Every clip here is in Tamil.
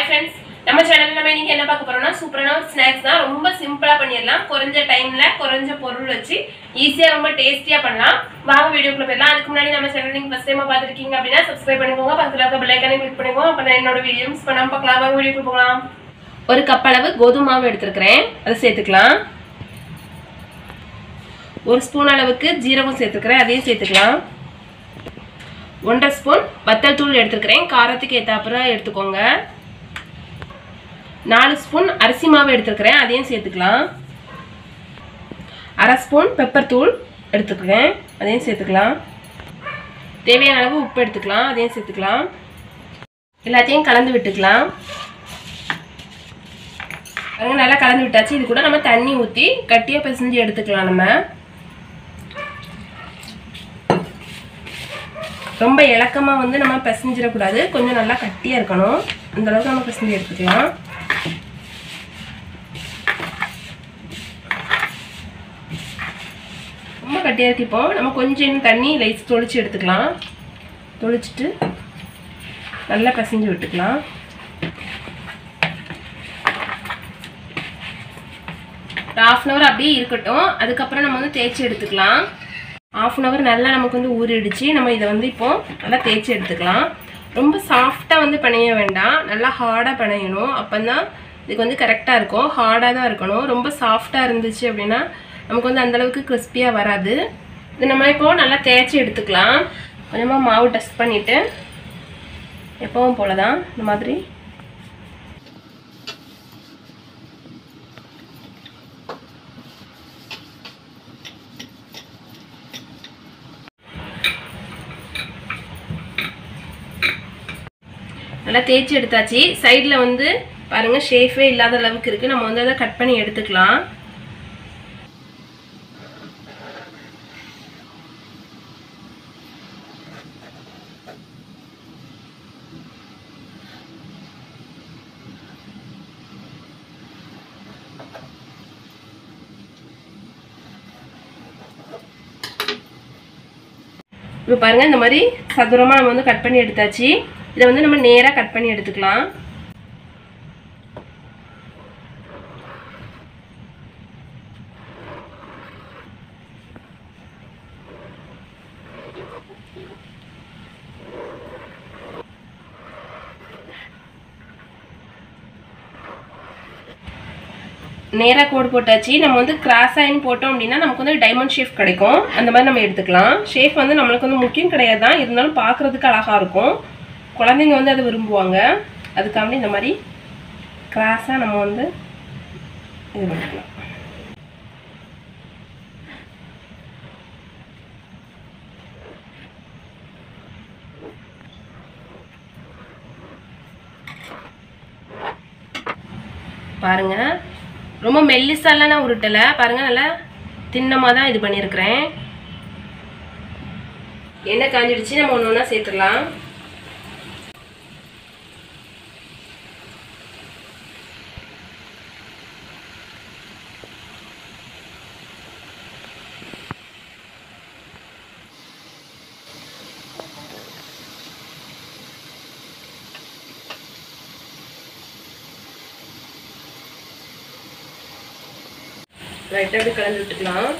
ஃப்ரெண்ட்ஸ் நம்ம சேனல்ல நம்ம இன்னைக்கு என்ன பார்க்க போறோம்னா சூப்பரான ஒரு ஸ்நாக்ஸ் தான் ரொம்ப சிம்பிளா பண்ணிடலாம் குறைஞ்ச டைம்ல குறைஞ்ச பொருள் வச்சு ஈஸியா ரொம்ப டேஸ்டியா பண்ணலாம் வாங்க வீடியோக்குள்ள போயிடலாம் அதுக்கு முன்னாடி நம்ம சேனல் நீங்க ஃபர்ஸ்ட் டைமா பார்த்துருக்கீங்க அப்படின்னா சப்ஸ்கிரைப் பண்ணிக்கோங்க பக்கத்துல இருக்க பெல் ஐக்கானே கிளிக் பண்ணிக்கோங்க அப்ப நான் என்னோட வீடியோ மிஸ் பண்ணாம பார்க்கலாம் வாங்க வீடியோக்குள்ள போகலாம் ஒரு கப் அளவு கோதுமை மாவு எடுத்துருக்கிறேன் அதை சேர்த்துக்கலாம் ஒரு ஸ்பூன் அளவுக்கு ஜீரகம் சேர்த்துக்கிறேன் அதையும் சேர்த்துக்கலாம் ஒன்றரை ஸ்பூன் வத்தல் தூள் எடுத்துருக்கிறேன் காரத்துக்கு ஏற்றாப்புற எடுத்துக்கோங்க நாலு ஸ்பூன் அரிசி மாவு எடுத்துருக்கிறேன் அதையும் சேர்த்துக்கலாம் அரை ஸ்பூன் பெப்பர் தூள் எடுத்துக்கிறேன் அதையும் சேர்த்துக்கலாம் தேவையான அளவு உப்பு எடுத்துக்கலாம் அதையும் சேர்த்துக்கலாம் எல்லாத்தையும் கலந்து விட்டுக்கலாம் பாருங்க நல்லா கலந்து விட்டாச்சு இது கூட நம்ம தண்ணி ஊற்றி கட்டியாக பிசைஞ்சு எடுத்துக்கலாம் நம்ம ரொம்ப இலக்கமாக வந்து நம்ம பிசைஞ்சிடக்கூடாது கொஞ்சம் நல்லா கட்டியாக இருக்கணும் அந்த அளவுக்கு நம்ம பிசைஞ்சு எடுத்துக்கலாம் ரொம்ப கட்டியாக இருக்கு இப்போ நம்ம கொஞ்சம் இன்னும் தண்ணி லைட் தொளிச்சு எடுத்துக்கலாம் தொளிச்சிட்டு நல்லா பிசைஞ்சு விட்டுக்கலாம் ஒரு ஆஃப் அன் ஹவர் அப்படியே இருக்கட்டும் அதுக்கப்புறம் நம்ம வந்து தேய்ச்சி எடுத்துக்கலாம் ஆஃப் அன் ஹவர் நல்லா நமக்கு வந்து ஊறிடுச்சு நம்ம இதை வந்து இப்போ நல்லா தேய்ச்சி எடுத்துக்கலாம் ரொம்ப சாஃப்டாக வந்து பிணைய வேண்டாம் நல்லா ஹார்டாக பிணையணும் அப்போ தான் இதுக்கு வந்து கரெக்டாக இருக்கும் ஹார்டாக தான் இருக்கணும் ரொம்ப சாஃப்டாக இருந்துச்சு அப்படின்னா நமக்கு வந்து அந்தளவுக்கு கிறிஸ்பியாக வராது இது நம்ம இப்போ நல்லா தேய்ச்சி எடுத்துக்கலாம் கொஞ்சமாக மாவு டஸ்ட் பண்ணிவிட்டு எப்பவும் போல தான் இந்த மாதிரி நல்லா தேய்ச்சி எடுத்தாச்சு சைடில் வந்து பாருங்கள் ஷேஃபே இல்லாத அளவுக்கு இருக்குது நம்ம வந்து அதை கட் பண்ணி எடுத்துக்கலாம் இப்போ பாருங்கள் இந்த மாதிரி சதுரமாக நம்ம வந்து கட் பண்ணி எடுத்தாச்சு இதை வந்து நம்ம நேராக கட் பண்ணி எடுத்துக்கலாம் நேராக கோடு போட்டாச்சு நம்ம வந்து கிராஸ் ஆயின் போட்டோம் அப்படின்னா நமக்கு வந்து டைமண்ட் ஷேப் கிடைக்கும் அந்த மாதிரி நம்ம எடுத்துக்கலாம் ஷேப் வந்து நம்மளுக்கு வந்து முக்கியம் கிடையாது தான் இருந்தாலும் பார்க்குறதுக்கு அழகாக இருக்கும் குழந்தைங்க வந்து அதை விரும்புவாங்க அதுக்காண்டி இந்த மாதிரி கிராஸாக நம்ம வந்து இது பண்ணிக்கலாம் பாருங்க ரொம்ப மெல்லிசாலாம் நான் உருட்டலை பாருங்க நல்லா தின்னமாக தான் இது பண்ணியிருக்கிறேன் எண்ணெய் காஞ்சிடுச்சு நம்ம ஒன்று ஒன்றா சேர்த்துடலாம் லைட்டாக அப்படி கலந்து விட்டுக்கலாம்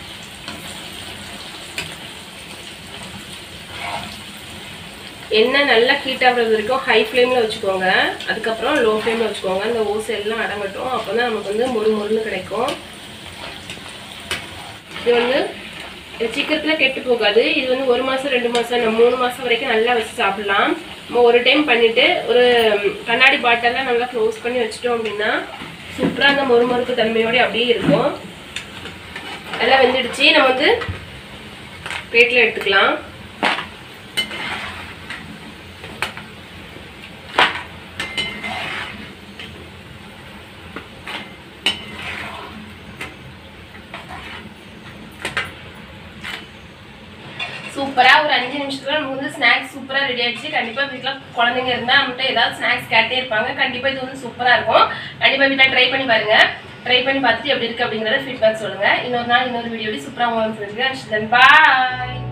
எண்ணெய் நல்லா ஹீட் ஆகுறது வரைக்கும் ஹை ஃப்ளேமில் வச்சுக்கோங்க அதுக்கப்புறம் லோ ஃப்ளேமில் வச்சுக்கோங்க அந்த ஓசை எல்லாம் அடங்கட்டும் அப்போ தான் நமக்கு வந்து மொறு மொறுன்னு கிடைக்கும் இது வந்து சீக்கிரத்தில் கெட்டு போகாது இது வந்து ஒரு மாதம் ரெண்டு மாதம் மூணு மாதம் வரைக்கும் நல்லா வச்சு சாப்பிடலாம் நம்ம ஒரு டைம் பண்ணிவிட்டு ஒரு கண்ணாடி பாட்டிலில் நல்லா க்ளோஸ் பண்ணி வச்சிட்டோம் அப்படின்னா சூப்பராக அந்த மொறு மொறுக்கு தன்மையோட அப்படியே இருக்கும் நல்லா வெந்துடுச்சு நம்ம வந்து பிளேட்டில் எடுத்துக்கலாம் சூப்பராக ஒரு அஞ்சு நிமிஷத்துல நமக்கு வந்து ஸ்நாக்ஸ் சூப்பராக ரெடி ஆயிடுச்சு கண்டிப்பாக வீட்டில் குழந்தைங்க இருந்தால் நம்மகிட்ட ஏதாவது ஸ்நாக்ஸ் கேட்டே இருப்பாங்க கண்டிப்பாக இது வந்து சூப்பராக இருக்கும் கண்டிப்பாக வீட்டில் ட்ரை பண்ணி பாருங்க ட்ரை பண்ணி பார்த்துட்டு எப்படி இருக்கு அப்படிங்கிறத ஃபீட்பேக் சொல்லுங்க இன்னொரு நாள் இன்னொரு வீடியோடி சூப்பராக உங்களுக்கு பாய்